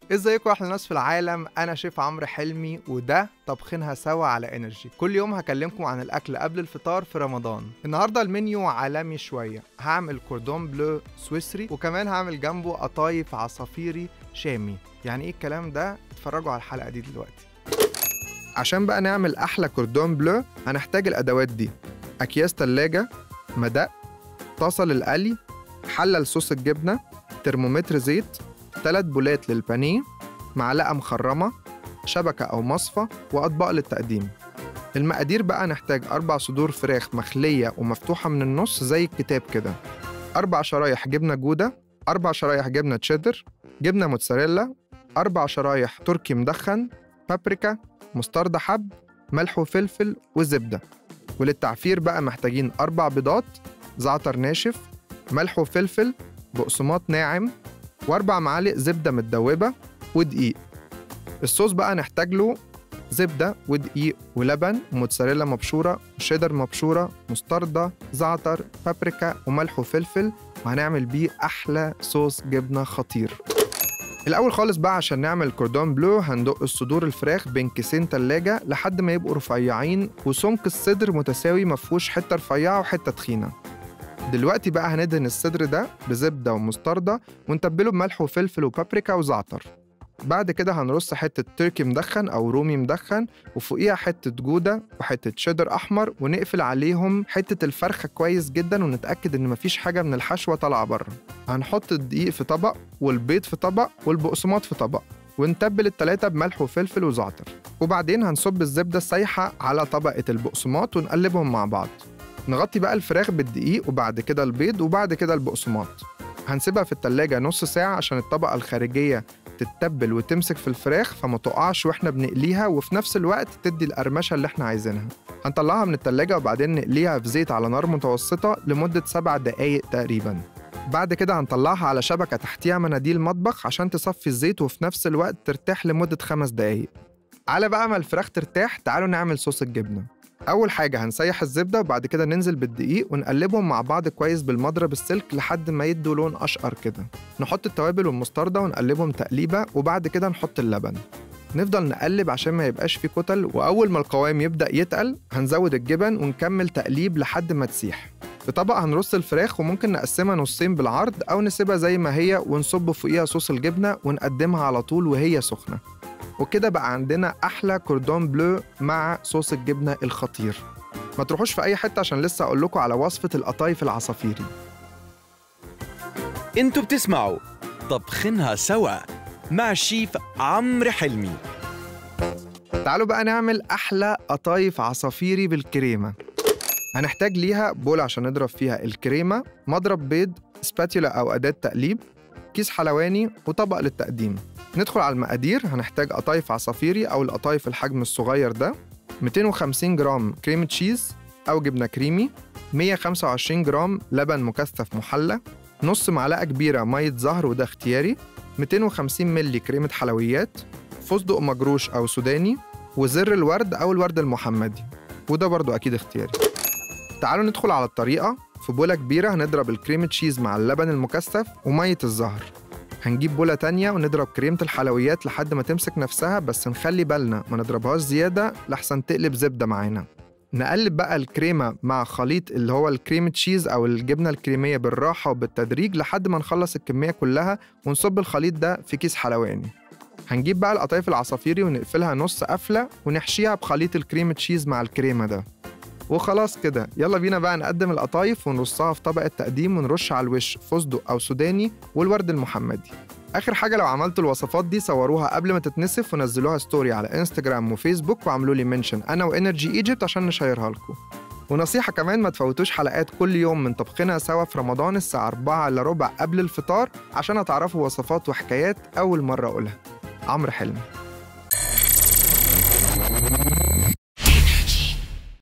ازيكم احلى ناس في العالم انا شيف عمرو حلمي وده طبخينها سوا على انرجي كل يوم هكلمكم عن الاكل قبل الفطار في رمضان النهارده المنيو عالمي شويه هعمل كوردون بلو سويسري وكمان هعمل جنبه قطايف عصافيري شامي يعني ايه الكلام ده اتفرجوا على الحلقه دي دلوقتي عشان بقى نعمل احلى كوردون بلو هنحتاج الادوات دي اكياس تلاجة مدق طاسه للقلي حله لصوص الجبنه ترمومتر زيت ثلاث بولات للبانيه معلقة مخرمة شبكة أو مصفى وأطباق للتقديم المقادير بقى نحتاج أربع صدور فراخ مخلية ومفتوحة من النص زي الكتاب كده أربع شرايح جبنة جودة أربع شرايح جبنة تشيدر جبنة موتزاريلا أربع شرايح تركي مدخن بابريكا مستردة حب ملح وفلفل وزبدة وللتعفير بقى محتاجين أربع بيضات زعتر ناشف ملح وفلفل بقسماط ناعم واربع معالق زبده متدوبه ودقيق الصوص بقى نحتاج له زبده ودقيق ولبن وموتزاريلا مبشوره وشيدر مبشوره مستردة زعتر بابريكا وملح وفلفل وهنعمل بيه احلى صوص جبنه خطير الاول خالص بقى عشان نعمل كوردون بلو هندق الصدور الفراخ بين كيسين تلاجة لحد ما يبقوا رفيعين وسمك الصدر متساوي مفهوش حته رفيعه وحته تخينه دلوقتي بقى هندهن الصدر ده بزبدة ومستردة ونتبله بملح وفلفل وبابريكا وزعتر بعد كده هنرص حتة تركي مدخن أو رومي مدخن وفوقيها حتة جودة وحتة شيدر أحمر ونقفل عليهم حتة الفرخة كويس جدا ونتأكد إن مفيش حاجة من الحشوة طالعة بره هنحط الدقيق في طبق والبيض في طبق والبقسماط في طبق ونتبل التلاتة بملح وفلفل وزعتر وبعدين هنصب الزبدة السايحة على طبقة البقسماط ونقلبهم مع بعض نغطي بقى الفراخ بالدقيق وبعد كده البيض وبعد كده البقسماط هنسيبها في التلاجة نص ساعة عشان الطبقة الخارجية تتبل وتمسك في الفراخ فما تقعش واحنا بنقليها وفي نفس الوقت تدي القرمشة اللي احنا عايزينها هنطلعها من التلاجة وبعدين نقليها في زيت على نار متوسطة لمدة سبع دقايق تقريبا بعد كده هنطلعها على شبكة تحتيها مناديل مطبخ عشان تصفي الزيت وفي نفس الوقت ترتاح لمدة خمس دقايق على بقى ما الفراخ ترتاح تعالوا نعمل صوص الجبنة أول حاجة هنسيح الزبدة وبعد كده ننزل بالدقيق ونقلبهم مع بعض كويس بالمضرب السلك لحد ما يدوا لون أشقر كده نحط التوابل والمستردة ونقلبهم تقليبة وبعد كده نحط اللبن نفضل نقلب عشان ما يبقاش فيه كتل وأول ما القوام يبدأ يتقل هنزود الجبن ونكمل تقليب لحد ما تسيح في طبق هنرص الفراخ وممكن نقسمها نصين بالعرض أو نسيبها زي ما هي ونصب فوقيها صوص الجبنة ونقدمها على طول وهي سخنة وكده بقى عندنا احلى كوردون بلو مع صوص الجبنه الخطير ما تروحوش في اي حته عشان لسه اقول لكم على وصفه القطايف العصافيري انتوا بتسمعوا طبخنها سوا مع الشيف عمرو حلمي تعالوا بقى نعمل احلى قطايف عصافيري بالكريمه هنحتاج ليها بول عشان نضرب فيها الكريمه مضرب بيض سباتيولا او اداه تقليب كيس حلواني وطبق للتقديم ندخل على المقادير هنحتاج قطايف عصافيري أو القطايف الحجم الصغير ده 250 جرام كريمة تشيز أو جبنة كريمي 125 جرام لبن مكثف محلى نص معلقة كبيرة مية زهر وده اختياري 250 ملي كريمة حلويات فستق مجروش أو سوداني وزر الورد أو الورد المحمدي وده برضو أكيد اختياري تعالوا ندخل على الطريقة في بولة كبيرة هنضرب الكريمة تشيز مع اللبن المكثف ومية الزهر هنجيب بولة تانية ونضرب كريمة الحلويات لحد ما تمسك نفسها بس نخلي بالنا ما نضربهاش زيادة لحسن تقلب زبدة معانا نقلب بقى الكريمة مع خليط اللي هو الكريم تشيز أو الجبنة الكريمية بالراحة وبالتدريج لحد ما نخلص الكمية كلها ونصب الخليط ده في كيس حلواني هنجيب بقى القطايف العصافيري ونقفلها نص قفلة ونحشيها بخليط الكريم تشيز مع الكريمة ده وخلاص كده يلا بينا بقى نقدم القطايف ونرصها في طبق التقديم ونرش على الوش فستق أو سوداني والورد المحمدي آخر حاجة لو عملتوا الوصفات دي صوروها قبل ما تتنسف ونزلوها ستوري على انستجرام وفيسبوك وعملوا لي منشن أنا وإنرجي ايجيبت عشان نشيرها لكم ونصيحة كمان ما تفوتوش حلقات كل يوم من طبخنا سوا في رمضان الساعة 4 إلا ربع قبل الفطار عشان هتعرفوا وصفات وحكايات أول مرة أقولها عمرو حلمي